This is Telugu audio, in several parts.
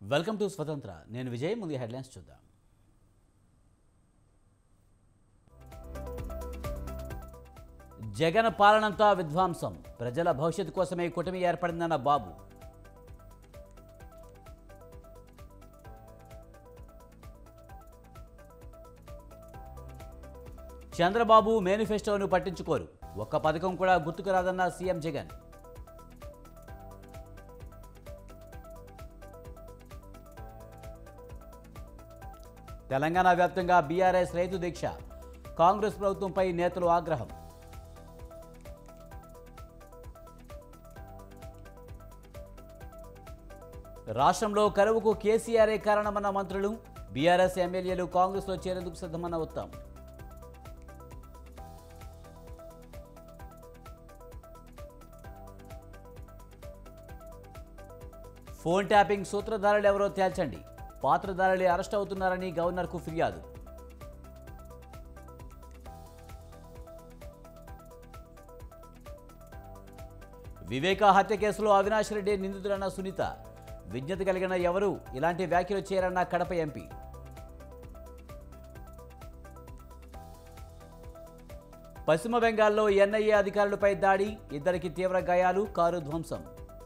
వెల్కమ్ టు స్వతంత్ర నేను విజయ్ ముందు హెడ్లైన్స్ చూద్దాం జగన్ పాలనంతా విధ్వంసం ప్రజల భవిష్యత్తు కోసమే కూటమి ఏర్పడిందన్న బాబు చంద్రబాబు మేనిఫెస్టోను పట్టించుకోరు ఒక్క పథకం కూడా గుర్తుకు రాదన్న సీఎం జగన్ తెలంగాణ వ్యాప్తంగా బీఆర్ఎస్ రైతు దీక్ష కాంగ్రెస్ ప్రభుత్వంపై నేతలు ఆగ్రహం రాష్ట్రంలో కరువుకు కేసీఆరే కారణమన్న మంత్రులు బీఆర్ఎస్ ఎమ్మెల్యేలు కాంగ్రెస్లో చేరేందుకు సిద్ధమన్న ఉత్తమ్ ఫోన్ ట్యాపింగ్ సూత్రధారులు ఎవరో తేల్చండి పాత్రధారులే అరెస్ట్ అవుతున్నారని గవర్నర్కు ఫిర్యాదు వివేక హత్య కేసులో అవినాష్ రెడ్డి నిందితులన్న సునీత విజ్ఞత కలిగిన ఎవరు ఇలాంటి వ్యాఖ్యలు చేయరన్న కడప ఎంపీ పశ్చిమ బెంగాల్లో ఎన్ఐఏ అధికారులపై దాడి ఇద్దరికి తీవ్ర గాయాలు కారు ధ్వంసం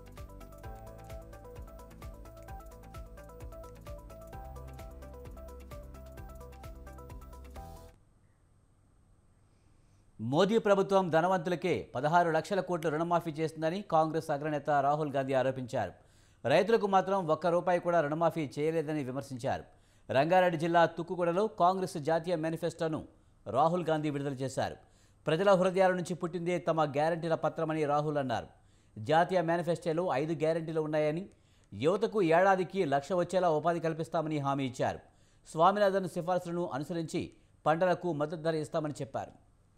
మోదీ ప్రభుత్వం ధనవంతులకే పదహారు లక్షల కోట్లు రుణమాఫీ చేస్తుందని కాంగ్రెస్ అగ్రనేత రాహుల్ గాంధీ ఆరోపించారు రైతులకు మాత్రం ఒక్క రూపాయి కూడా రుణమాఫీ చేయలేదని విమర్శించారు రంగారెడ్డి జిల్లా తుక్కుగూడలో కాంగ్రెస్ జాతీయ మేనిఫెస్టోను రాహుల్ గాంధీ విడుదల చేశారు ప్రజల హృదయాల నుంచి పుట్టిందే తమ గ్యారంటీల పత్రమని రాహుల్ అన్నారు జాతీయ మేనిఫెస్టోలో ఐదు గ్యారంటీలు ఉన్నాయని యువతకు ఏడాదికి లక్ష వచ్చేలా ఉపాధి కల్పిస్తామని హామీ ఇచ్చారు స్వామినాథన్ సిఫార్సులను అనుసరించి పంటలకు మద్దతు ధర ఇస్తామని చెప్పారు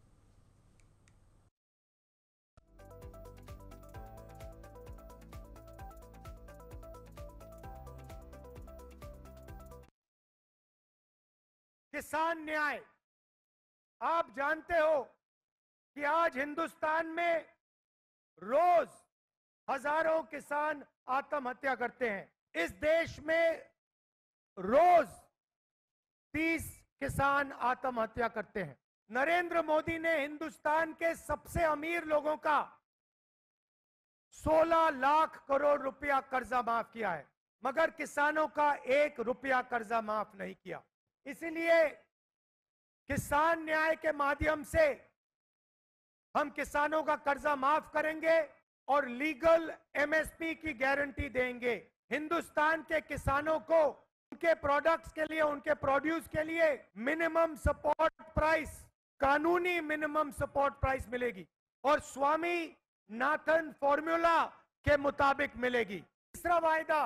किसान न्याय आप जानते हो कि आज हिंदुस्तान में रोज हजारों किसान आत्महत्या करते हैं इस देश में रोज 30 किसान आत्महत्या करते हैं नरेंद्र मोदी ने हिंदुस्तान के सबसे अमीर लोगों का 16 लाख करोड़ रुपया कर्जा माफ किया है मगर किसानों का एक रुपया कर्जा माफ नहीं किया इसलिए किसान न्याय के माध्यम से हम किसानों का कर्जा माफ करेंगे और लीगल एमएसपी की गारंटी देंगे हिंदुस्तान के किसानों को उनके प्रोडक्ट्स के लिए उनके प्रोड्यूस के लिए मिनिमम सपोर्ट प्राइस कानूनी मिनिमम सपोर्ट प्राइस मिलेगी और स्वामी नाथन फॉर्मूला के मुताबिक मिलेगी तीसरा वायदा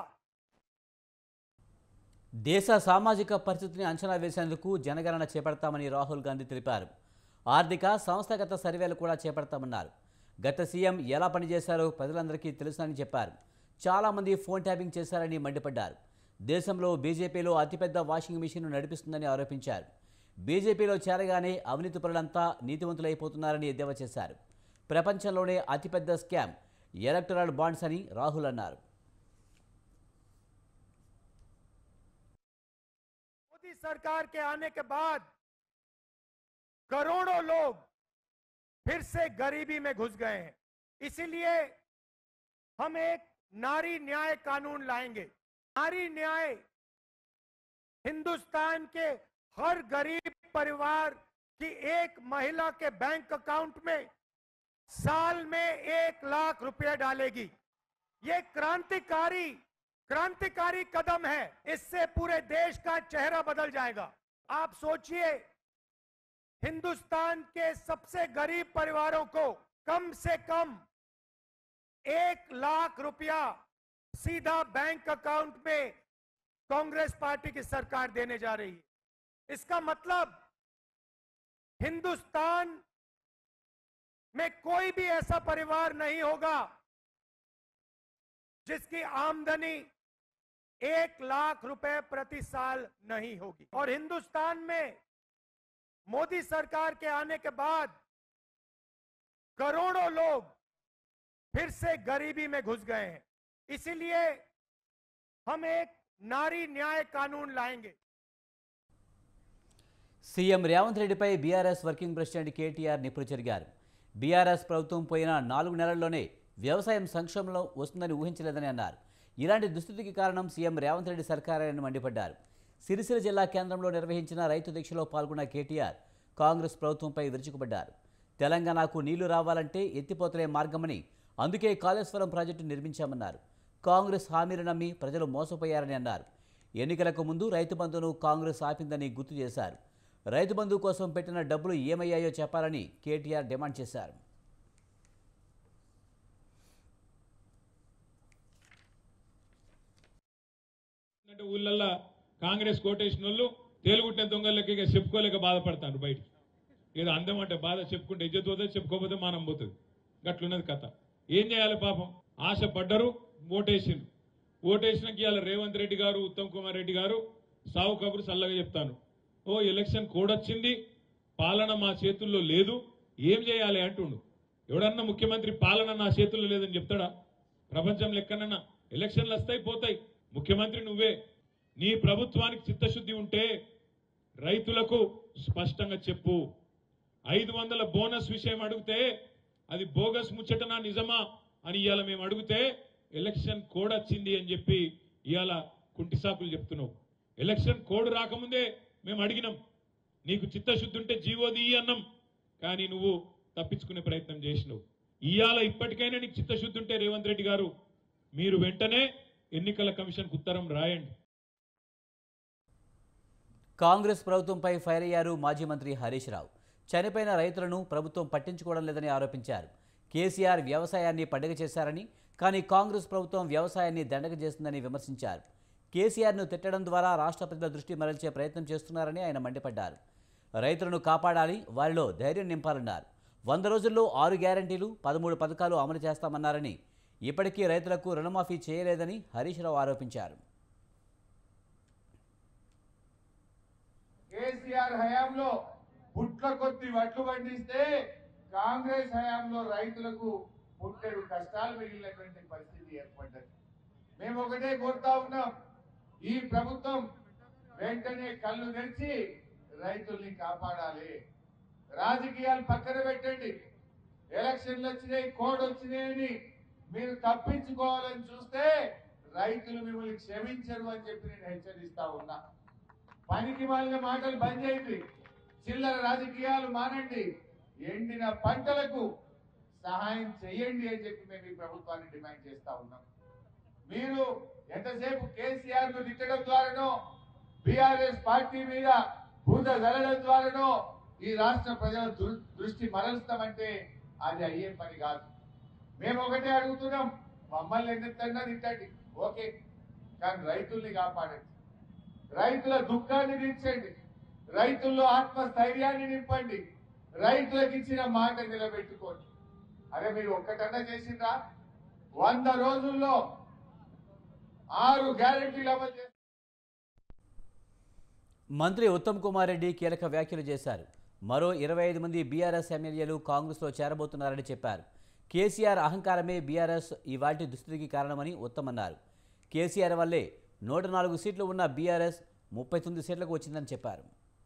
దేశ సామాజిక పరిస్థితిని అంచనా వేసేందుకు జనగణన చేపడతామని రాహుల్ గాంధీ తెలిపారు ఆర్థిక సంస్థాగత సర్వేలు కూడా చేపడతామన్నారు గత సీఎం ఎలా పనిచేశారో ప్రజలందరికీ తెలుసని చెప్పారు చాలామంది ఫోన్ ట్యాపింగ్ చేశారని మండిపడ్డారు దేశంలో బీజేపీలో అతిపెద్ద వాషింగ్ మిషన్ నడిపిస్తుందని ఆరోపించారు బీజేపీలో చేరగానే అవినీతి పరులంతా నీతివంతులైపోతున్నారని ఎద్దేవా చేశారు ప్రపంచంలోనే అతిపెద్ద స్కామ్ ఎలక్టరల్ బాండ్స్ అని రాహుల్ అన్నారు मोदी सरकार के आने के बाद करोड़ों लोग फिर से गरीबी में घुस गए हैं इसीलिए हम एक नारी न्याय कानून लाएंगे नारी न्याय हिंदुस्तान के हर गरीब परिवार की एक महिला के बैंक अकाउंट में साल में एक लाख रुपए डालेगी ये क्रांतिकारी क्रांतिकारी कदम है इससे पूरे देश का चेहरा बदल जाएगा आप सोचिए हिंदुस्तान के सबसे गरीब परिवारों को कम से कम एक लाख रुपया सीधा बैंक अकाउंट में कांग्रेस पार्टी की सरकार देने जा रही है इसका मतलब हिंदुस्तान में कोई भी ऐसा परिवार नहीं होगा जिसकी आमदनी एक लाख रुपए प्रति साल नहीं होगी और हिंदुस्तान में मोदी सरकार के आने के बाद करोड़ों लोग फिर से गरीबी में घुस गए हैं इसीलिए हम एक नारी न्याय कानून लाएंगे సీఎం రేవంత్ రెడ్డిపై బీఆర్ఎస్ వర్కింగ్ ప్రెసిడెంట్ కేటీఆర్ నిపులు చెరిగారు బీఆర్ఎస్ ప్రభుత్వం పోయిన నాలుగు నెలల్లోనే వ్యవసాయం సంక్షోభంలో వస్తుందని ఊహించలేదని అన్నారు ఇలాంటి దుస్థితికి కారణం సీఎం రేవంత్ రెడ్డి సర్కారేనని మండిపడ్డారు సిరిసిల్ల జిల్లా కేంద్రంలో నిర్వహించిన రైతు దీక్షలో పాల్గొన్న కేటీఆర్ కాంగ్రెస్ ప్రభుత్వంపై విరుచుకుపడ్డారు తెలంగాణకు నీళ్లు రావాలంటే ఎత్తిపోతలే మార్గమని అందుకే కాళేశ్వరం ప్రాజెక్టు నిర్మించామన్నారు కాంగ్రెస్ హామీలు నమ్మి ప్రజలు మోసపోయారని అన్నారు ఎన్నికలకు ముందు రైతు బంధును కాంగ్రెస్ ఆపిందని గుర్తు చేశారు రైతు బంధు కోసం పెట్టిన డబ్బులు ఏమయ్యాయో చెప్పాలని కేటీఆర్ డిమాండ్ చేశారు అంటే ఊళ్ళల్లో కాంగ్రెస్ కోటేసిన వాళ్ళు తేలుగుట్టిన దొంగలకి ఇక చెప్పుకోలేక బాధపడతారు బయట ఏదో అందం అంటే బాధ చెప్పుకుంటే ఇజ్జత్ పోతుంది చెప్పుకోకపోతే మానం పోతుంది గట్లున్నది కథ ఏం చేయాలి పాపం ఆశ పడ్డరు ఓటేసిండు ఓటేసినాక ఇవాళ రేవంత్ రెడ్డి గారు ఉత్తమ్ కుమార్ రెడ్డి గారు సావు కబురు చల్లగా చెప్తాను ఓ ఎలక్షన్ కోడ్ వచ్చింది పాలన మా చేతుల్లో లేదు ఏం చేయాలి అంటుండు ఎవడన్నా ముఖ్యమంత్రి పాలన నా చేతుల్లో లేదని చెప్తాడా ప్రపంచంలో ఎక్కడన్నా ఎలక్షన్లు వస్తాయి పోతాయి ముఖ్యమంత్రి నువ్వే నీ ప్రభుత్వానికి చిత్తశుద్ధి ఉంటే రైతులకు స్పష్టంగా చెప్పు ఐదు వందల బోనస్ విషయం అడిగితే అది బోగస్ ముచ్చటనా నిజమా అని ఇవాళ మేము అడిగితే ఎలక్షన్ కోడ్ వచ్చింది అని చెప్పి ఇవాళ కుంటి సాకులు చెప్తున్నావు ఎలక్షన్ కోడ్ రాకముందే మేము అడిగినాం నీకు చిత్తశుద్ధి ఉంటే జీవోది అన్నాం కానీ నువ్వు తప్పించుకునే ప్రయత్నం చేసినావు ఇవాళ ఇప్పటికైనా నీకు చిత్తశుద్ధి ఉంటే రేవంత్ రెడ్డి గారు మీరు వెంటనే ఎన్నికల కమిషన్కు ఉత్తరం రాయండి కాంగ్రెస్ ప్రభుత్వంపై ఫైర్ అయ్యారు మాజీ మంత్రి హరీష్ రావు చనిపోయిన రైతులను ప్రభుత్వం పట్టించుకోవడం లేదని ఆరోపించారు కేసీఆర్ వ్యవసాయాన్ని పండుగ చేశారని కానీ కాంగ్రెస్ ప్రభుత్వం వ్యవసాయాన్ని దండగ చేస్తుందని విమర్శించారు కేసీఆర్ను తిట్టడం ద్వారా రాష్ట్ర ప్రజల దృష్టి మరల్చే ప్రయత్నం చేస్తున్నారని ఆయన మండిపడ్డారు రైతులను కాపాడాలి వారిలో ధైర్యం నింపాలన్నారు వంద రోజుల్లో ఆరు గ్యారంటీలు పదమూడు పథకాలు అమలు చేస్తామన్నారని ఇప్పటికీ రైతులకు రుణమాఫీ చేయలేదని హరీష్ రావు ఆరోపించారు కేసీఆర్ హయాంలో పుట్ల కొద్ది వడ్లు పండిస్తే కాంగ్రెస్ హయాంలో రైతులకు పుట్టెడు కష్టాలు మిగిలినటువంటి పరిస్థితి ఏర్పడ్డది మేము ఒకటే కోరుతా ఉన్నాం ఈ ప్రభుత్వం వెంటనే కళ్ళు తెరిచి రైతుల్ని కాపాడాలి రాజకీయాలు పక్కన పెట్టండి ఎలక్షన్లు వచ్చినాయి కోడ్ వచ్చినాయని మీరు తప్పించుకోవాలని చూస్తే రైతులు మిమ్మల్ని క్షమించరు అని చెప్పి నేను హెచ్చరిస్తా ఉన్నా పనికి మాలిన మాటలు బంద్ చేయండి చిల్లర రాజకీయాలు మానండి ఎండిన పంటలకు సహాయం చేయండి అని చెప్పి మేము ఈ ప్రభుత్వాన్ని డిమాండ్ చేస్తా ఉన్నాం మీరు ఎంతసేపు కేసీఆర్ ను తిట్టడం ద్వారానో బీఆర్ఎస్ పార్టీ మీద బూద జరగడం ద్వారానో ఈ రాష్ట్ర ప్రజల దృ- దృష్టి మరలుస్తామంటే అది అయ్యే పని కాదు మేము ఒకటే అడుగుతున్నాం మమ్మల్ని ఎందుకన్నా తిట్టండి ఓకే కానీ రైతుల్ని కాపాడండి రైతుల దుఃఖాన్ని తీర్చండి రైతుల్లో ఆత్మస్థైర్యాన్ని నింపండి రైతులకు ఇచ్చిన మాట నిలబెట్టుకోండి అరే మీరు ఒక్కటన్నా చేసిండ్రా వంద రోజుల్లో ఆరు గ్యారెంటీలు అమలు చేస్తారు మంత్రి ఉత్తమ్ కుమార్ రెడ్డి కీలక వ్యాఖ్యలు చేశారు మరో ఇరవై ఐదు మంది బీఆర్ఎస్ ఎమ్మెల్యేలు కాంగ్రెస్లో చేరబోతున్నారని చెప్పారు కేసీఆర్ అహంకారమే బీఆర్ఎస్ ఇవాటి దుస్థితికి కారణమని ఉత్తమ్ అన్నారు కేసీఆర్ వల్లే నూట నాలుగు సీట్లు ఉన్న బీఆర్ఎస్ ముప్పై తొమ్మిది సీట్లకు వచ్చిందని చెప్పారు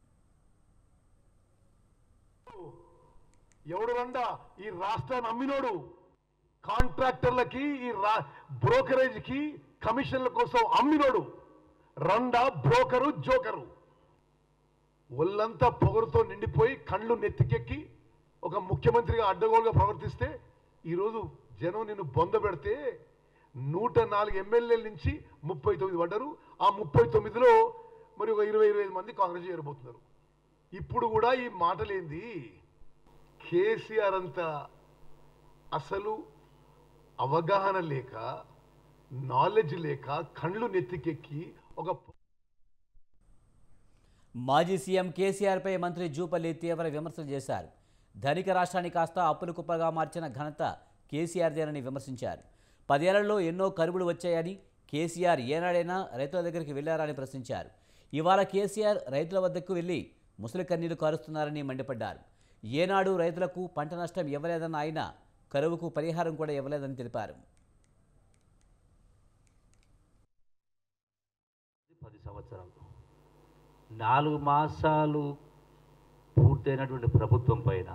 ఎవడు రండా ఈ రాష్ట్రాన్ని అమ్మినోడు కాంట్రాక్టర్లకి ఈ రా బ్రోకరేజ్కి కమిషన్ల కోసం అమ్మినోడు రండా బ్రోకరు జోకరు ఒళ్ళంతా పొగరుతో నిండిపోయి కళ్ళు నెత్తికెక్కి ఒక ముఖ్యమంత్రిగా అడ్డగోలుగా ప్రవర్తిస్తే ఈరోజు జనం నిన్ను బొంద పెడితే నూట నాలుగు ఎమ్మెల్యేల నుంచి ముప్పై తొమ్మిది పడ్డారు ఆ ముప్పై తొమ్మిదిలో మరి ఒక ఇరవై ఇరవై ఐదు మంది కాంగ్రెస్ చేరబోతున్నారు ఇప్పుడు కూడా ఈ మాటలేంది కేసీఆర్ అంత అసలు అవగాహన లేక నాలెడ్జ్ లేక కండ్లు నెత్తికెక్కి ఒక మాజీ సీఎం కేసీఆర్పై మంత్రి జూపల్లి తీవ్ర విమర్శలు చేశారు ధనిక రాష్ట్రాన్ని కాస్త అప్పుల కుప్పగా మార్చిన ఘనత కేసీఆర్దేనని విమర్శించారు పదేళ్లలో ఎన్నో కరువులు వచ్చాయని కేసీఆర్ ఏనాడైనా రైతుల దగ్గరికి వెళ్లారని ప్రశ్నించారు ఇవాళ కేసీఆర్ రైతుల వద్దకు వెళ్లి ముసలి కన్నీళ్లు కారుస్తున్నారని మండిపడ్డారు ఏనాడు రైతులకు పంట నష్టం ఇవ్వలేదన్న ఆయన కరువుకు పరిహారం కూడా ఇవ్వలేదని తెలిపారు పది సంవత్సరాలు నాలుగు మాసాలు పూర్తయినటువంటి ప్రభుత్వం పైన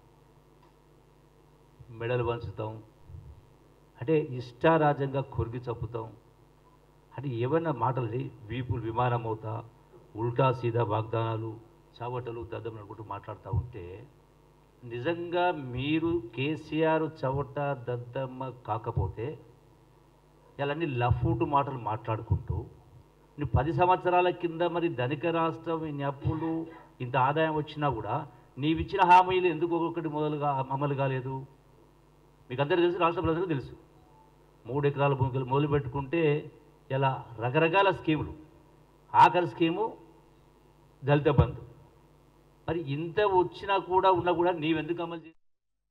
మెడలు వంచుతాం అంటే ఇష్టారాజ్యంగా కొరికి చంపుతాం అంటే ఏమైనా మాటలు వీపులు విమానం అవుతా ఉల్టా సీదా వాగ్దానాలు చావటలు దద్దములు అనుకుంటూ మాట్లాడుతూ ఉంటే నిజంగా మీరు కేసీఆర్ చవట దద్దమ్మ కాకపోతే ఇలాంటి లఫూటు మాటలు మాట్లాడుకుంటూ నువ్వు పది సంవత్సరాల కింద మరి ధనిక రాష్ట్రం ఇన్ని అప్పులు ఇంత ఆదాయం వచ్చినా కూడా నీవిచ్చిన హామీలు ఎందుకు ఒక్కొక్కటి మొదలుగా అమలు కాలేదు మీకు అందరికీ తెలుసు రాష్ట్ర ప్రజలకు తెలుసు మూడు ఎకరాల భూమికలు మొదలు పెట్టుకుంటే ఇలా రకరకాల స్కీములు ఆఖరి స్కీము దళిత బంధు మరి ఇంత వచ్చినా కూడా ఉన్నా కూడా నీవెందుకు అమలు చేసి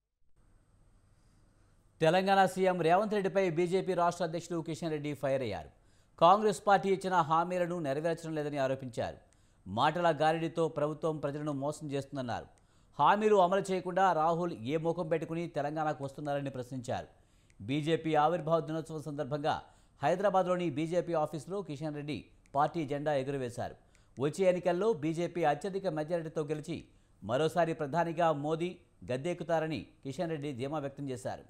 తెలంగాణ సీఎం రేవంత్ రెడ్డిపై బీజేపీ రాష్ట్ర అధ్యక్షుడు కిషన్ రెడ్డి ఫైర్ అయ్యారు కాంగ్రెస్ పార్టీ ఇచ్చిన హామీలను నెరవేర్చడం లేదని ఆరోపించారు మాటల గారిడితో ప్రభుత్వం ప్రజలను మోసం చేస్తుందన్నారు హామీలు అమలు చేయకుండా రాహుల్ ఏ ముఖం పెట్టుకుని తెలంగాణకు వస్తున్నారని ప్రశ్నించారు బీజేపీ ఆవిర్భావ దినోత్సవం సందర్భంగా హైదరాబాద్లోని బీజేపీ ఆఫీసులో కిషన్ రెడ్డి పార్టీ జెండా ఎగురవేశారు వచ్చే ఎన్నికల్లో బీజేపీ అత్యధిక మెజారిటీతో గెలిచి మరోసారి ప్రధానిగా మోదీ గద్దెక్కుతారని కిషన్ రెడ్డి ధీమా వ్యక్తం చేశారు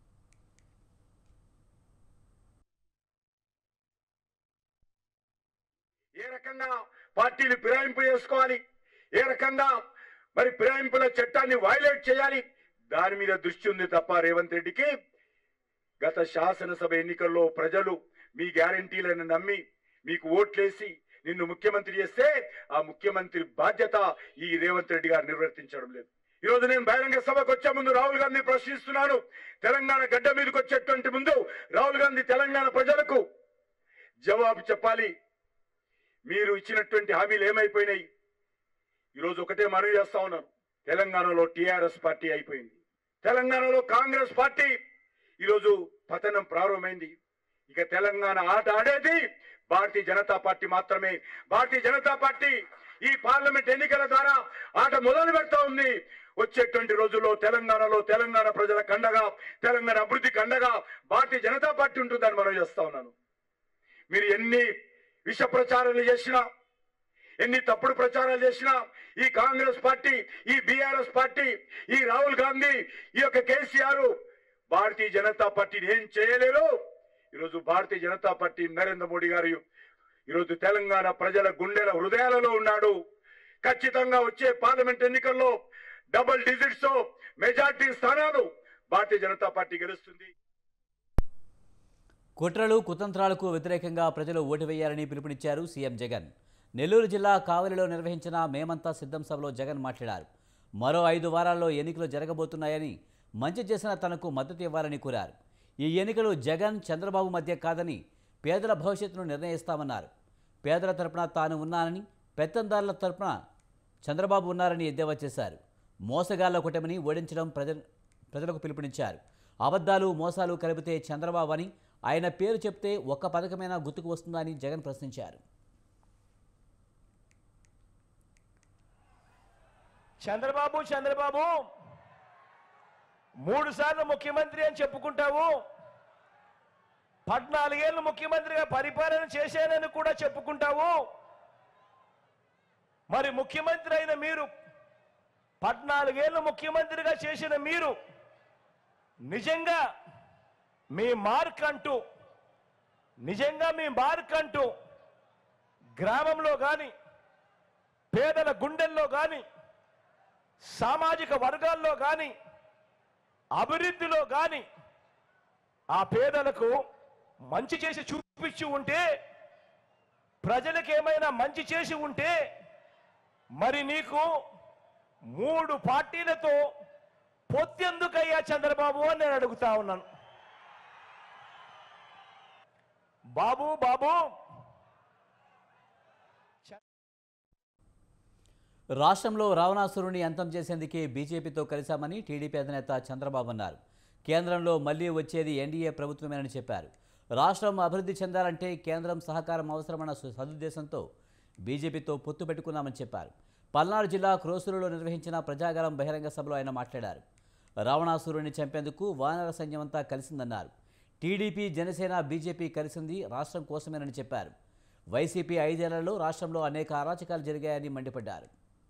ఏ రకంగా పార్టీలు ఫిరాయింపు చేసుకోవాలి ఏ రకంగా మరి ఫిరాయింపుల చట్టాన్ని వైలేట్ చేయాలి దాని మీద దృష్టి ఉంది తప్ప రేవంత్ రెడ్డికి గత శాసనసభ ఎన్నికల్లో ప్రజలు మీ గ్యారంటీలను నమ్మి మీకు ఓట్లేసి నిన్ను ముఖ్యమంత్రి చేస్తే ఆ ముఖ్యమంత్రి బాధ్యత ఈ రేవంత్ రెడ్డి గారు నిర్వర్తించడం లేదు ఈ రోజు నేను బహిరంగ సభకు వచ్చే ముందు రాహుల్ గాంధీ ప్రశ్నిస్తున్నాను తెలంగాణ గడ్డ మీదకి వచ్చేటువంటి ముందు రాహుల్ గాంధీ తెలంగాణ ప్రజలకు జవాబు చెప్పాలి మీరు ఇచ్చినటువంటి హామీలు ఏమైపోయినాయి ఈరోజు ఒకటే మనవి చేస్తా ఉన్నాను తెలంగాణలో టిఆర్ఎస్ పార్టీ అయిపోయింది తెలంగాణలో కాంగ్రెస్ పార్టీ ఈరోజు పతనం ప్రారంభమైంది ఇక తెలంగాణ ఆట ఆడేది భారతీయ జనతా పార్టీ మాత్రమే భారతీయ జనతా పార్టీ ఈ పార్లమెంట్ ఎన్నికల ద్వారా ఆట మొదలు పెడతా ఉంది వచ్చేటువంటి రోజుల్లో తెలంగాణలో తెలంగాణ ప్రజల కండగా తెలంగాణ అభివృద్ధికి అండగా భారతీయ జనతా పార్టీ ఉంటుందని మనం చేస్తా ఉన్నాను మీరు ఎన్ని విష ప్రచారాలు చేసినా ఎన్ని తప్పుడు ప్రచారాలు చేసినా ఈ కాంగ్రెస్ పార్టీ ఈ బీఆర్ఎస్ పార్టీ ఈ రాహుల్ గాంధీ ఈ యొక్క కేసీఆర్ భారతీయ జనతా పార్టీని ఏం చేయలేరు ఈరోజు భారతీయ జనతా పార్టీ నరేంద్ర మోడీ గారు ఈరోజు తెలంగాణ ప్రజల గుండెల హృదయాలలో ఉన్నాడు ఖచ్చితంగా వచ్చే పార్లమెంట్ ఎన్నికల్లో డబుల్ డిజిట్స్ మెజార్టీ స్థానాలు భారతీయ జనతా పార్టీ గెలుస్తుంది కుట్రలు కుతంత్రాలకు వ్యతిరేకంగా ప్రజలు ఓటు వేయాలని పిలుపునిచ్చారు సీఎం జగన్ నెల్లూరు జిల్లా కావలిలో నిర్వహించిన మేమంతా సిద్ధం సభలో జగన్ మాట్లాడారు మరో ఐదు వారాల్లో ఎన్నికలు జరగబోతున్నాయని మంచి చేసిన తనకు మద్దతు ఇవ్వాలని కోరారు ఈ ఎన్నికలు జగన్ చంద్రబాబు మధ్య కాదని పేదల భవిష్యత్తును నిర్ణయిస్తామన్నారు పేదల తరపున తాను ఉన్నానని పెత్తందారుల తరపున చంద్రబాబు ఉన్నారని ఎద్దేవా చేశారు మోసగాళ్ల కూటమిని ఓడించడం ప్రజ ప్రజలకు పిలుపునిచ్చారు అబద్ధాలు మోసాలు కలిపితే చంద్రబాబు అని ఆయన పేరు చెప్తే ఒక్క పథకమైనా గుర్తుకు వస్తుందని జగన్ ప్రశ్నించారు చంద్రబాబు చంద్రబాబు మూడు సార్లు ముఖ్యమంత్రి అని చెప్పుకుంటావు పద్నాలుగేళ్ళు ముఖ్యమంత్రిగా పరిపాలన చేశానని కూడా చెప్పుకుంటావు మరి ముఖ్యమంత్రి అయిన మీరు పద్నాలుగేళ్ళు ముఖ్యమంత్రిగా చేసిన మీరు నిజంగా మీ మార్క్ అంటూ నిజంగా మీ మార్క్ అంటూ గ్రామంలో కానీ పేదల గుండెల్లో కానీ సామాజిక వర్గాల్లో కానీ అభివృద్ధిలో కానీ ఆ పేదలకు మంచి చేసి చూపించి ఉంటే ప్రజలకు ఏమైనా మంచి చేసి ఉంటే మరి నీకు మూడు పార్టీలతో పొత్తెందుకయ్యా చంద్రబాబు అని నేను అడుగుతా ఉన్నాను బాబు బాబు రాష్ట్రంలో రావణాసురుని అంతం చేసేందుకే బీజేపీతో కలిశామని టీడీపీ అధినేత చంద్రబాబు అన్నారు కేంద్రంలో మళ్లీ వచ్చేది ఎన్డీఏ ప్రభుత్వమేనని చెప్పారు రాష్ట్రం అభివృద్ధి చెందాలంటే కేంద్రం సహకారం అవసరమన్న సు- సదుద్దేశంతో బీజేపీతో పొత్తు పెట్టుకున్నామని చెప్పారు పల్నాడు జిల్లా క్రోసూరులో నిర్వహించిన ప్రజాగలం బహిరంగ సభలో ఆయన మాట్లాడారు రావణాసురుని చంపేందుకు వానర సైన్యమంతా కలిసిందన్నారు టీడీపీ జనసేన బీజేపీ కలిసింది రాష్ట్రం కోసమేనని చెప్పారు వైసీపీ ఐదేళ్లలో రాష్ట్రంలో అనేక అరాచకాలు జరిగాయని మండిపడ్డారు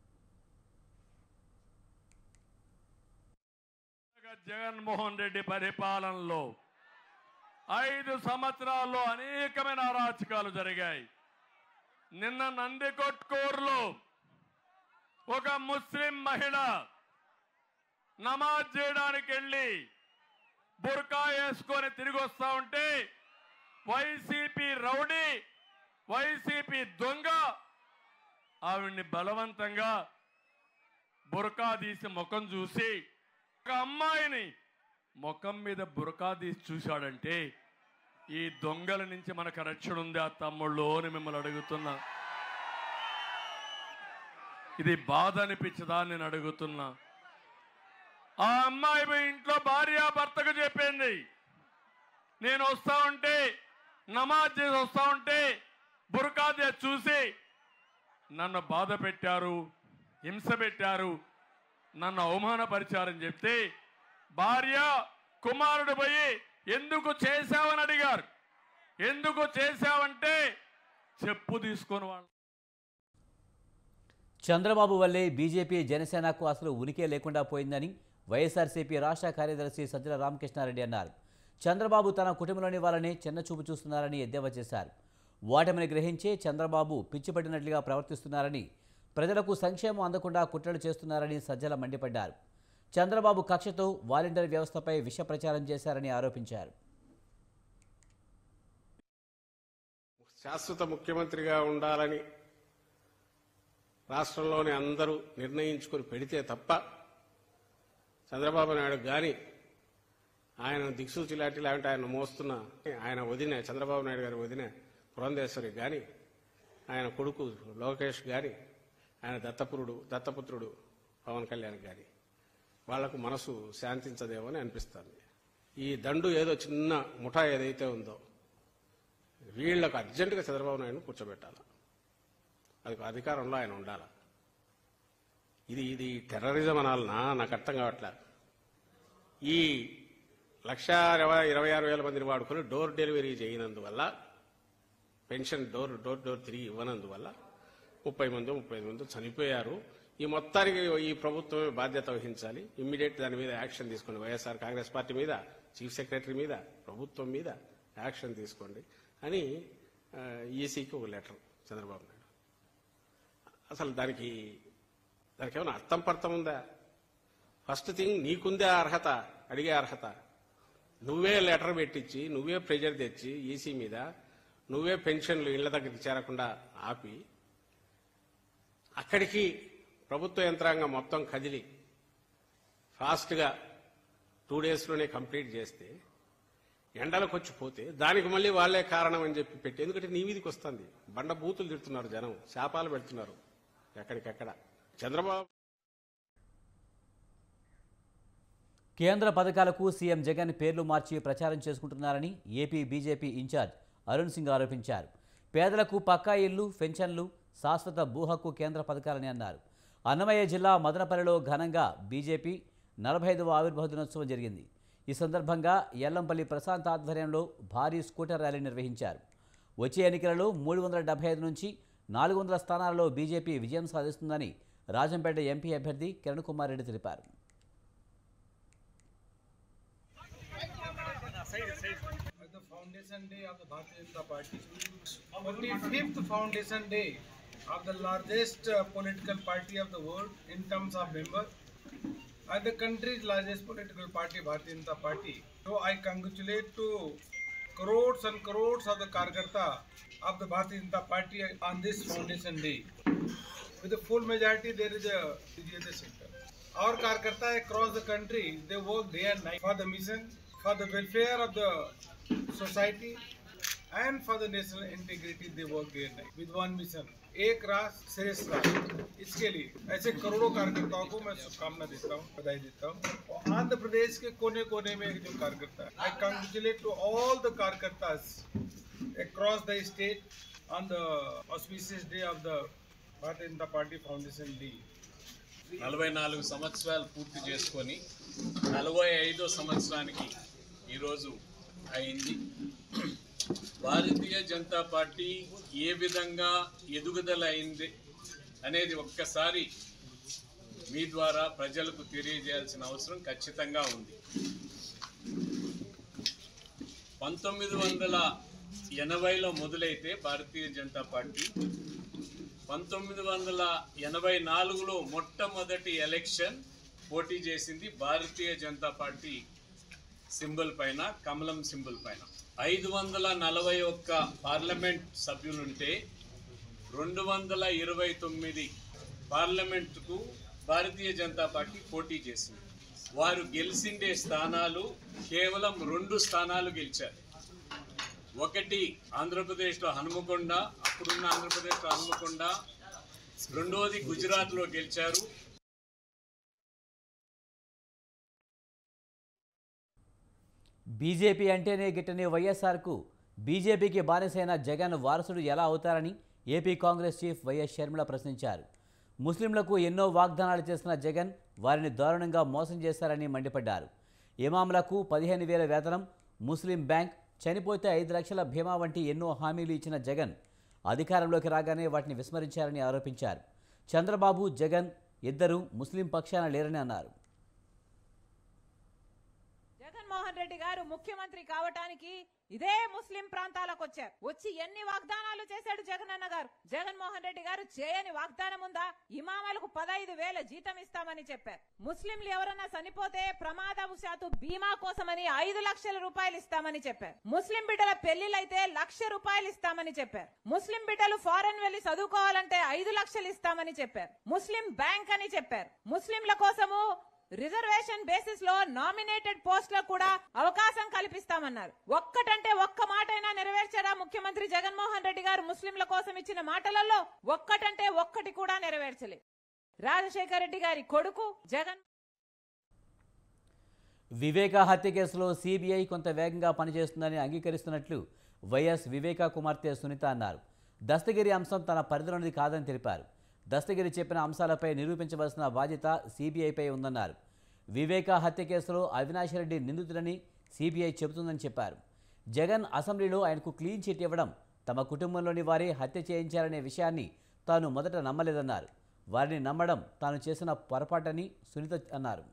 జగన్మోహన్ రెడ్డి పరిపాలనలో ఐదు సంవత్సరాల్లో అనేకమైన అరాచకాలు జరిగాయి నిన్న నందికొట్కూరులో ఒక ముస్లిం మహిళ నమాజ్ చేయడానికి వెళ్ళి బుర్కా వేసుకొని తిరిగి వస్తా ఉంటే వైసీపీ రౌడీ వైసీపీ దొంగ ఆవిడ్ని బలవంతంగా బురకా తీసి ముఖం చూసి ఒక అమ్మాయిని ముఖం మీద బురకా తీసి చూశాడంటే ఈ దొంగల నుంచి మనకు రక్షణ ఉంది ఆ తమ్ముళ్ళు అని మిమ్మల్ని అడుగుతున్నా ఇది బాధ అనిపించదా అని నేను అడుగుతున్నా ఆ అమ్మాయి మీ ఇంట్లో భార్య భర్తకు చెప్పింది నేను వస్తా ఉంటే నమాజ్ చేసి వస్తా ఉంటే బురకా తీసి చూసి నన్ను బాధ పెట్టారు హింస పెట్టారు నన్ను అవమానపరిచారని చెప్తే భార్య కుమారుడు పోయి ఎందుకు చేశావని అడిగారు ఎందుకు చేశావంటే చెప్పు తీసుకొని వాళ్ళు చంద్రబాబు వల్లే బీజేపీ జనసేనకు అసలు ఉనికే లేకుండా పోయిందని వైఎస్ఆర్సీపీ రాష్ట్ర కార్యదర్శి సజ్జల రామకృష్ణారెడ్డి అన్నారు చంద్రబాబు తన కుటుంబంలోని వాళ్ళని చిన్నచూపు చూస్తున్నారని ఎద్దేవా చేశారు ఓటమిని గ్రహించే చంద్రబాబు పిచ్చిపట్టినట్లుగా ప్రవర్తిస్తున్నారని ప్రజలకు సంక్షేమం అందకుండా కుట్రలు చేస్తున్నారని సజ్జల మండిపడ్డారు చంద్రబాబు కక్షతో వాలంటీర్ వ్యవస్థపై విష ప్రచారం చేశారని ఆరోపించారు శాశ్వత ముఖ్యమంత్రిగా ఉండాలని రాష్ట్రంలోని అందరూ నిర్ణయించుకొని పెడితే తప్ప చంద్రబాబు నాయుడు కానీ ఆయన దిక్సూచి లాంటి లాంటి ఆయన మోస్తున్న ఆయన వదిన చంద్రబాబు నాయుడు గారి వదిన పురంధేశ్వరి కానీ ఆయన కొడుకు లోకేష్ కానీ ఆయన దత్తపురుడు దత్తపుత్రుడు పవన్ కళ్యాణ్ గారి వాళ్లకు మనసు శాంతించదేమో అని అనిపిస్తుంది ఈ దండు ఏదో చిన్న ముఠా ఏదైతే ఉందో వీళ్లకు అర్జెంటుగా చంద్రబాబు నాయుడు కూర్చోబెట్టాలి అది అధికారంలో ఆయన ఉండాలి ఇది ఇది టెర్రరిజం అనాలనా నాకు అర్థం కావట్లే ఈ లక్ష ఇరవై ఇరవై ఆరు వేల మందిని వాడుకొని డోర్ డెలివరీ చేయనందువల్ల పెన్షన్ డోర్ డోర్ డోర్ తిరిగి ఇవ్వనందువల్ల ముప్పై మంది ముప్పై ఐదు మంది చనిపోయారు ఈ మొత్తానికి ఈ ప్రభుత్వమే బాధ్యత వహించాలి ఇమ్మీడియట్ దాని మీద యాక్షన్ తీసుకోండి వైఎస్ఆర్ కాంగ్రెస్ పార్టీ మీద చీఫ్ సెక్రటరీ మీద ప్రభుత్వం మీద యాక్షన్ తీసుకోండి అని ఈసీకి ఒక లెటర్ చంద్రబాబు నాయుడు అసలు దానికి దానికి ఏమైనా అర్థం పర్థం ఉందా ఫస్ట్ థింగ్ నీకుందే అర్హత అడిగే అర్హత నువ్వే లెటర్ పెట్టించి నువ్వే ప్రెజర్ తెచ్చి ఈసీ మీద నువ్వే పెన్షన్లు ఇళ్ల దగ్గరికి చేరకుండా ఆపి అక్కడికి ప్రభుత్వ యంత్రాంగం మొత్తం కదిలి ఫాస్ట్గా టూ డేస్లోనే కంప్లీట్ చేస్తే ఎండలకు వచ్చి పోతే దానికి మళ్ళీ వాళ్లే కారణం అని చెప్పి పెట్టి ఎందుకంటే నీ మీదకి వస్తుంది బండ బూతులు తిడుతున్నారు జనం శాపాలు పెడుతున్నారు ఎక్కడికెక్కడ చంద్రబాబు కేంద్ర పథకాలకు సీఎం జగన్ పేర్లు మార్చి ప్రచారం చేసుకుంటున్నారని AP BJP incharge Arun Singh ఆరోపించారు పేదలకు పక్కా ఇల్లు పెన్షన్లు శాశ్వత భూ హక్కు కేంద్ర పథకాలని అన్నారు అన్నమయ్య జిల్లా మదనపల్లిలో ఘనంగా బీజేపీ నలభై ఐదవ ఆవిర్భావ దినోత్సవం జరిగింది ఈ సందర్భంగా ఎల్లంపల్లి ప్రశాంత్ ఆధ్వర్యంలో భారీ స్కూటర్ ర్యాలీ నిర్వహించారు వచ్చే ఎన్నికలలో మూడు వందల డెబ్బై ఐదు నుంచి నాలుగు వందల స్థానాలలో బీజేపీ విజయం సాధిస్తుందని రాజంపేట ఎంపీ అభ్యర్థి కిరణ్ కుమార్ రెడ్డి తెలిపారు the foundation day of the Bharatiya Janata Party. 45th foundation day of the largest uh, political party of the world in terms of member and the country's largest political party, Bharatiya Janata Party. So I congratulate to crores and crores of the Karkarta of the Bharatiya Janata Party on this foundation day. With the full majority, there is a Vijayata center. Our Karkarta across the country, they work day and night for the mission, for the welfare of the society, and for the national integrity, they work day and night with one mission. एक राष्ट्र श्रेष्ठ राष्ट्र इसके लिए ऐसे करोड़ों कार्यकर्ताओं को मैं शुभकामना देता हूँ बधाई देता हूँ और आंध्र प्रदेश के कोने कोने में जो कार्यकर्ता है I congratulate to all the कार्यकर्तास across the state on the auspicious day of the Bharatiya Janata Party Foundation Day. నలభై నాలుగు సంవత్సరాలు పూర్తి చేసుకొని నలభై ఐదో సంవత్సరానికి ఈరోజు అయింది భారతీయ జనతా పార్టీ ఏ విధంగా ఎదుగుదల అయింది అనేది ఒక్కసారి మీ ద్వారా ప్రజలకు తెలియజేయాల్సిన అవసరం ఖచ్చితంగా ఉంది పంతొమ్మిది వందల ఎనభైలో మొదలైతే భారతీయ జనతా పార్టీ పంతొమ్మిది వందల ఎనభై నాలుగులో మొట్టమొదటి ఎలక్షన్ పోటీ చేసింది భారతీయ జనతా పార్టీ సింబల్ పైన కమలం సింబల్ పైన ఐదు వందల నలభై ఒక్క పార్లమెంట్ సభ్యులుంటే రెండు వందల ఇరవై తొమ్మిది పార్లమెంటుకు భారతీయ జనతా పార్టీ పోటీ చేసింది వారు గెలిచిండే స్థానాలు కేవలం రెండు స్థానాలు గెలిచారు ఒకటి ఆంధ్రప్రదేశ్లో హనుమకొండ అప్పుడున్న ఆంధ్రప్రదేశ్లో హనుమకొండ రెండోది గుజరాత్లో గెలిచారు బీజేపీ అంటేనే గిట్టని వైఎస్ఆర్కు బీజేపీకి బానిసైన జగన్ వారసుడు ఎలా అవుతారని AP Congress chief YS Sharmila ప్రశ్నించారు ముస్లింలకు ఎన్నో వాగ్దానాలు చేసిన జగన్ వారిని దారుణంగా మోసం చేశారని మండిపడ్డారు ఇమాంలకు పదిహేను వేల వేతనం ముస్లిం బ్యాంక్ చనిపోతే ఐదు లక్షల బీమా వంటి ఎన్నో హామీలు ఇచ్చిన జగన్ అధికారంలోకి రాగానే వాటిని విస్మరించారని ఆరోపించారు చంద్రబాబు జగన్ ఇద్దరూ ముస్లిం పక్షాన లేరని అన్నారు జగన్మోహన్ రెడ్డి గారు ముఖ్యమంత్రి కావటానికి ఇదే ముస్లిం ప్రాంతాలకు వచ్చారు వచ్చి ఎన్ని వాగ్దానాలు చేశాడు జగనన్న గారు జగన్మోహన్ రెడ్డి గారు చేయని వాగ్దానం ఉందా ఇమామలకు పదహైదు వేల జీతం ఇస్తామని చెప్పారు ముస్లింలు ఎవరన్నా చనిపోతే ప్రమాదవశాత్తు బీమా కోసమని ఐదు లక్షల రూపాయలు ఇస్తామని చెప్పారు ముస్లిం బిడ్డల పెళ్లిలైతే లక్ష రూపాయలు ఇస్తామని చెప్పారు ముస్లిం బిడ్డలు ఫారెన్ వెళ్లి చదువుకోవాలంటే ఐదు లక్షలు ఇస్తామని చెప్పారు ముస్లిం బ్యాంక్ అని చెప్పారు ముస్లింల కోసము రిజర్వేషన్ బేసిస్ లో నామినేటెడ్ పోస్టులకు కూడా అవకాశం కల్పిస్తామన్నారు ఒక్కటంటే ఒక్క మాటైనా నెరవేర్చారా ముఖ్యమంత్రి జగన్మోహన్ రెడ్డి గారు ముస్లింల కోసం ఇచ్చిన మాటలలో ఒక్కటంటే ఒక్కటి కూడా నెరవేర్చలేదు రాజశేఖర రెడ్డి గారి కొడుకు జగన్ వివేక హత్య కేసులో సిబిఐ కొంత వేగంగా పనిచేస్తుందని అంగీకరిస్తున్నట్లు వైఎస్ వివేక కుమార్తె సునీత అన్నారు దస్తగిరి అంశం తన పరిధిలోనిది కాదని తెలిపారు దస్తగిరి చెప్పిన అంశాలపై నిరూపించవలసిన బాధ్యత సిబిఐపై ఉందన్నారు వివేక హత్య కేసులో అవినాష్ రెడ్డి నిందితుడని సిబిఐ చెబుతుందని చెప్పారు జగన్ అసెంబ్లీలో ఆయనకు క్లీన్ చిట్ ఇవ్వడం తమ కుటుంబంలోని వారే హత్య చేయించారనే విషయాన్ని తాను మొదట నమ్మలేదన్నారు వారిని నమ్మడం తాను చేసిన పొరపాటని సునీత అన్నారు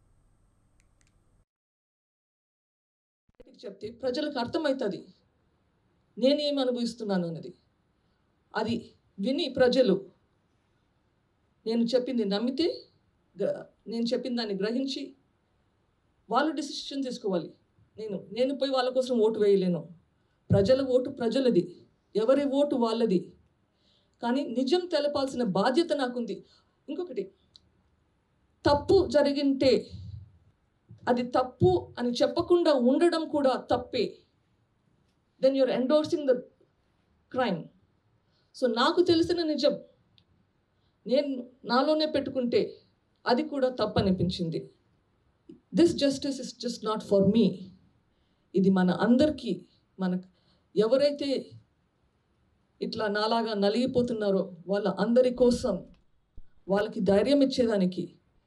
చెప్తే ప్రజలకు అర్థమవుతుంది నేనేం అనుభవిస్తున్నాను అన్నది అది విని ప్రజలు నేను చెప్పింది నమ్మితే గ్ర- నేను చెప్పిన దాన్ని గ్రహించి వాళ్ళు డిసిషన్ తీసుకోవాలి నేను నేను పోయి వాళ్ళ కోసం ఓటు వేయలేను ప్రజల ఓటు ప్రజలది ఎవరి ఓటు వాళ్ళది కానీ నిజం తెలపాల్సిన బాధ్యత నాకుంది ఇంకొకటి తప్పు జరిగింటే అది తప్పు అని చెప్పకుండా ఉండడం కూడా తప్పే then you're endorsing the crime so నాకు తెలిసిన నిజం నేను నాలోనే పెట్టుకుంటే అది కూడా తప్పనిపించింది this justice is just not for me ఇది మన అందరికీ మన ఎవరైతే ఇట్లా నాలాగా నలిగిపోతున్నారో వాళ్ళ అందరి కోసం వాళ్ళకి ధైర్యం ఇచ్చేదానికి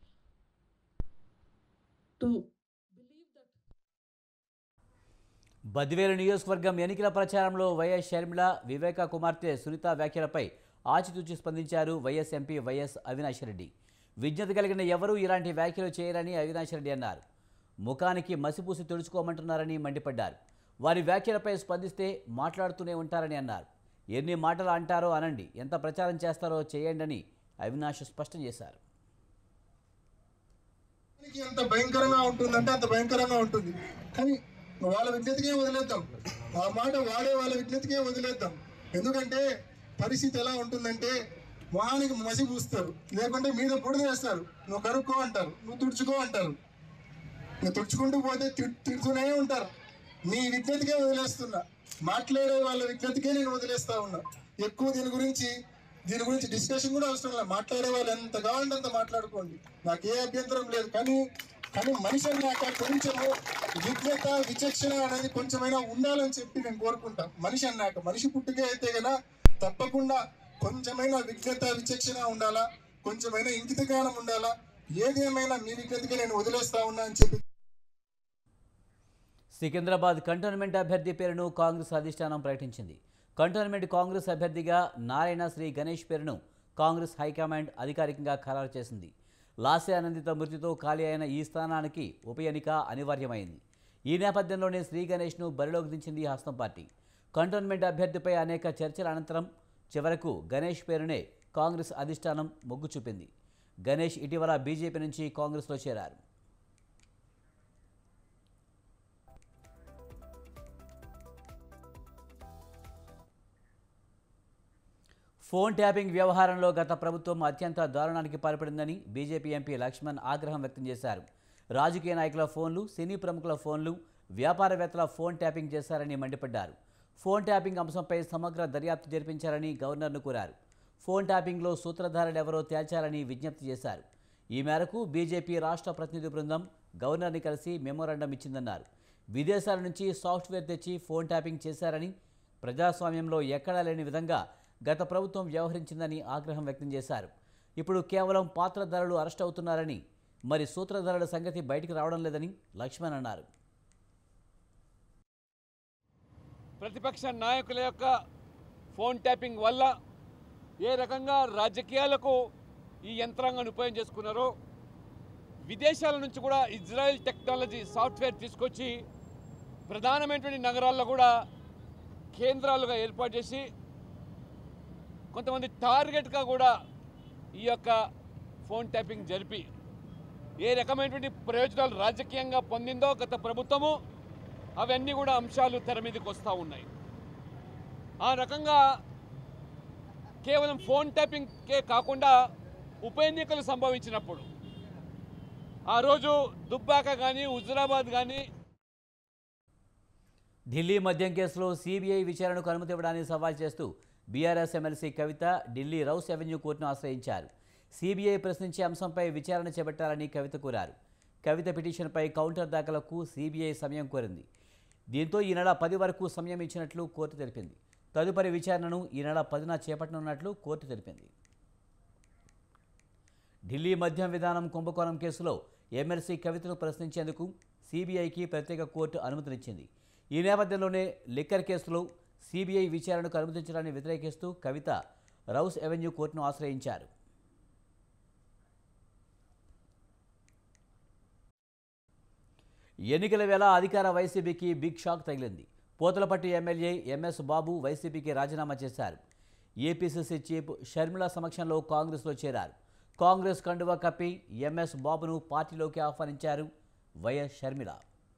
టు బద్వేలు నియోజకవర్గం ఎన్నికల ప్రచారంలో వైఎస్ షర్మిల వివేక కుమార్తె సునీత వ్యాఖ్యలపై ఆచితూచి స్పందించారు YS MP YS Avinash Reddy విజ్ఞత కలిగిన ఎవరూ ఇలాంటి వ్యాఖ్యలు చేయరని అవినాష్ రెడ్డి అన్నారు ముఖానికి మసిపూసి తుడుచుకోమంటున్నారని మండిపడ్డారు వారి వ్యాఖ్యలపై స్పందిస్తే మాట్లాడుతూనే ఉంటారని అన్నారు ఎన్ని మాటలు అంటారో అనండి ఎంత ప్రచారం చేస్తారో చేయండి అని అవినాష్ స్పష్టం చేశారు దానికి ఎంత భయంకరంగా ఉంటుందంటే అంత భయంకరంగా ఉంటుంది కానీ వాళ్ళ విజ్ఞతకే వదిలేద్దాం ఆ మాట వాడే వాళ్ళ విజ్ఞతకే వదిలేద్దాం ఎందుకంటే పరిస్థితి ఎలా ఉంటుందంటే మొహానికి మసి పూస్తారు లేకుంటే మీద బుడిద వేస్తారు నువ్వు కరుక్కో అంటారు నువ్వు తుడుచుకో అంటారు నువ్వు తుడుచుకుంటూ పోతే తిట్- తిడుతూనే ఉంటారు నీ విజ్ఞతకే వదిలేస్తున్నా మాట్లాడే వాళ్ళ విజ్ఞతకే నేను వదిలేస్తా ఉన్నా ఎక్కువ దీని గురించి దీని గురించి డిస్కషన్ కూడా అవసరం లేదు మాట్లాడే వాళ్ళు ఎంత కావాలంటే అంత మాట్లాడుకోండి నాకు ఏ అభ్యంతరం లేదు కానీ కానీ మనిషి అన్నాక కొంచెము విజ్ఞత విచక్షణ అనేది కొంచెమైనా ఉండాలని చెప్పి నేను కోరుకుంటా మనిషి అన్నాక మనిషి పుట్టుకే అయితే గన తప్పకుండా కొంచెమైనా విజ్ఞత విచక్షణ ఉండాలా కొంచెమైనా ఇంకిత జ్ఞానం ఉండాలా ఏది ఏమైనా మీ విజ్ఞతకే నేను వదిలేస్తా ఉన్నా అని చెప్పి సికింద్రాబాద్ కంటోన్మెంట్ అభ్యర్థి పేరును కాంగ్రెస్ అధిష్టానం ప్రకటించింది కంటోన్మెంట్ కాంగ్రెస్ అభ్యర్థిగా నారాయణ శ్రీ గణేష్ పేరును కాంగ్రెస్ హైకమాండ్ అధికారికంగా ఖరారు చేసింది లాసే ఆనందిత మృతితో ఖాళీ అయిన ఈ స్థానానికి ఉప ఎన్నిక అనివార్యమైంది ఈ నేపథ్యంలోనే శ్రీ గణేష్ను బరిలోకి దించింది హస్తం పార్టీ కంటోన్మెంట్ అభ్యర్థిపై అనేక చర్చల అనంతరం చివరకు గణేష్ పేరునే కాంగ్రెస్ అధిష్టానం మొగ్గు చూపింది గణేష్ ఇటీవల బీజేపీ నుంచి కాంగ్రెస్లో చేరారు ఫోన్ ట్యాపింగ్ వ్యవహారంలో గత ప్రభుత్వం అత్యంత దారుణానికి పాల్పడిందని బీజేపీ ఎంపీ లక్ష్మణ్ ఆగ్రహం వ్యక్తం చేశారు రాజకీయ నాయకుల ఫోన్లు సినీ ప్రముఖుల ఫోన్లు వ్యాపారవేత్తల ఫోన్ ట్యాపింగ్ చేశారని మండిపడ్డారు ఫోన్ ట్యాపింగ్ అంశంపై సమగ్ర దర్యాప్తు జరిపించాలని గవర్నర్ను కోరారు ఫోన్ ట్యాపింగ్లో సూత్రధారులెవరో తేల్చాలని విజ్ఞప్తి చేశారు ఈ మేరకు బీజేపీ రాష్ట్ర ప్రతినిధి బృందం గవర్నర్ని కలిసి మెమోరాండం ఇచ్చిందన్నారు విదేశాల నుంచి సాఫ్ట్వేర్ తెచ్చి ఫోన్ ట్యాపింగ్ చేశారని ప్రజాస్వామ్యంలో ఎక్కడా లేని విధంగా గత ప్రభుత్వం వ్యవహరించిందని ఆగ్రహం వ్యక్తం చేశారు ఇప్పుడు కేవలం పాత్రధారులు అరెస్ట్ అవుతున్నారని మరి సూత్రధారుల సంగతి బయటికి రావడం లేదని లక్ష్మణ్ అన్నారు ప్రతిపక్ష నాయకుల యొక్క ఫోన్ ట్యాపింగ్ వల్ల ఏ రకంగా రాజకీయాలకు ఈ యంత్రాంగాన్ని ఉపయోగం చేసుకున్నారో విదేశాల నుంచి కూడా ఇజ్రాయెల్ టెక్నాలజీ సాఫ్ట్వేర్ తీసుకొచ్చి ప్రధానమైనటువంటి నగరాల్లో కూడా కేంద్రాలుగా ఏర్పాటు చేసి కొంతమంది టార్గెట్గా కూడా ఈ యొక్క ఫోన్ ట్యాపింగ్ జరిపి ఏ రకమైనటువంటి ప్రయోజనాలు రాజకీయంగా పొందిందో గత ప్రభుత్వము అవన్నీ కూడా అంశాలు తెర మీదకి వస్తూ ఉన్నాయి ఆ రకంగా కేవలం ఫోన్ ట్యాపింగ్కే కాకుండా ఉప ఎన్నికలు సంభవించినప్పుడు ఆ రోజు దుబ్బాక కానీ హుజురాబాద్ కానీ ఢిల్లీ మద్యం కేసులో సీబీఐ విచారణకు అనుమతి ఇవ్వడాన్ని సవాల్ చేస్తూ BRS MLC Kavitha Delhi Rouse Avenue కోర్టును ఆశ్రయించారు సీబీఐ ప్రశ్నించే అంశంపై విచారణ చేపట్టాలని కవిత కోరారు కవిత పిటిషన్పై కౌంటర్ దాఖలకు సీబీఐ సమయం కోరింది దీంతో ఈ నెల పది వరకు సమయం ఇచ్చినట్లు కోర్టు తెలిపింది తదుపరి విచారణను ఈ నెల పదిన చేపట్టనున్నట్లు కోర్టు తెలిపింది ఢిల్లీ మద్యం విధానం కుంభకోణం కేసులో ఎమ్మెల్సీ కవితను ప్రశ్నించేందుకు సీబీఐకి ప్రత్యేక కోర్టు అనుమతినిచ్చింది ఈ నేపథ్యంలోనే లిక్కర్ కేసులో సీబీఐ విచారణకు అనుమతించడాన్ని వ్యతిరేకిస్తూ కవిత రౌస్ అవెన్యూ కోర్టును ఆశ్రయించారు ఎన్నికల వేళ అధికార వైసీపీకి బిగ్ షాక్ తగిలింది పోతలపట్టు ఎమ్మెల్యే ఎంఎస్ బాబు వైసీపీకి రాజీనామా చేశారు ఏపీసీసీ చీఫ్ షర్మిల సమక్షంలో కాంగ్రెస్లో చేరారు కాంగ్రెస్ కండువా కప్పి ఎంఎస్ బాబును పార్టీలోకి ఆహ్వానించారు వైఎస్ షర్మిల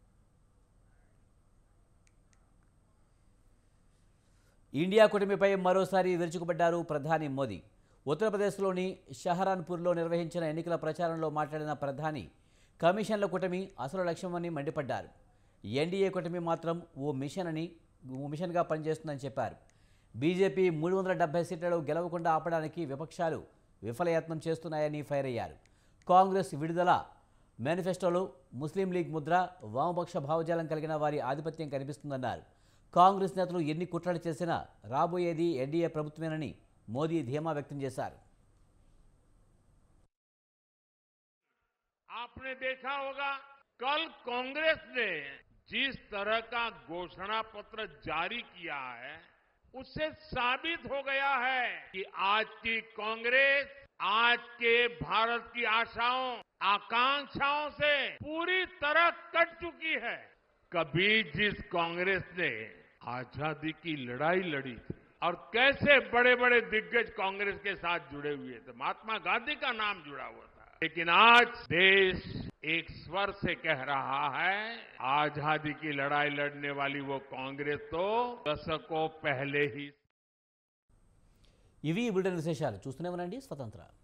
ఇండియా కూటమిపై మరోసారి విరుచుకుపడ్డారు ప్రధాని మోదీ ఉత్తరప్రదేశ్లోని షహరాన్పూర్లో నిర్వహించిన ఎన్నికల ప్రచారంలో మాట్లాడిన ప్రధాని కమిషన్ల కూటమి అసలు లక్ష్యమని మండిపడ్డారు ఎన్డీఏ కూటమి మాత్రం ఓ మిషన్ అని ఓ మిషన్గా పనిచేస్తుందని చెప్పారు బీజేపీ మూడు వందల డెబ్బై సీట్లలో గెలవకుండా ఆపడానికి విపక్షాలు విఫలయత్నం చేస్తున్నాయని ఫైర్ అయ్యారు కాంగ్రెస్ విడుదల మేనిఫెస్టోలో ముస్లిం లీగ్ ముద్ర వామపక్ష భావజాలం కలిగిన వారి ఆధిపత్యం కనిపిస్తుందన్నారు కాంగ్రెస్ నేతలు ఎన్ని కుట్రలు చేసినా రాబోయేది ఎన్డీఏ ప్రభుత్వమేనని మోదీ ధీమా వ్యక్తం చేశారు आपने देखा होगा कल कांग्रेस ने जिस तरह का घोषणा पत्र जारी किया है उससे साबित हो गया है कि आज की कांग्रेस आज के भारत की आशाओं आकांक्षाओं से पूरी तरह कट चुकी है कभी जिस कांग्रेस ने आजादी की लड़ाई लड़ी थी और कैसे बड़े बड़े दिग्गज कांग्रेस के साथ जुड़े हुए थे महात्मा गांधी का नाम जुड़ा हुआ था लेकिन आज देश एक स्वर से कह रहा है आजादी की लड़ाई लड़ने वाली वो कांग्रेस तो दशकों पहले ही ఇవి ఈ బులెటిన్ విశేషాలు చూస్తూనే ఉండండి స్వతంత్ర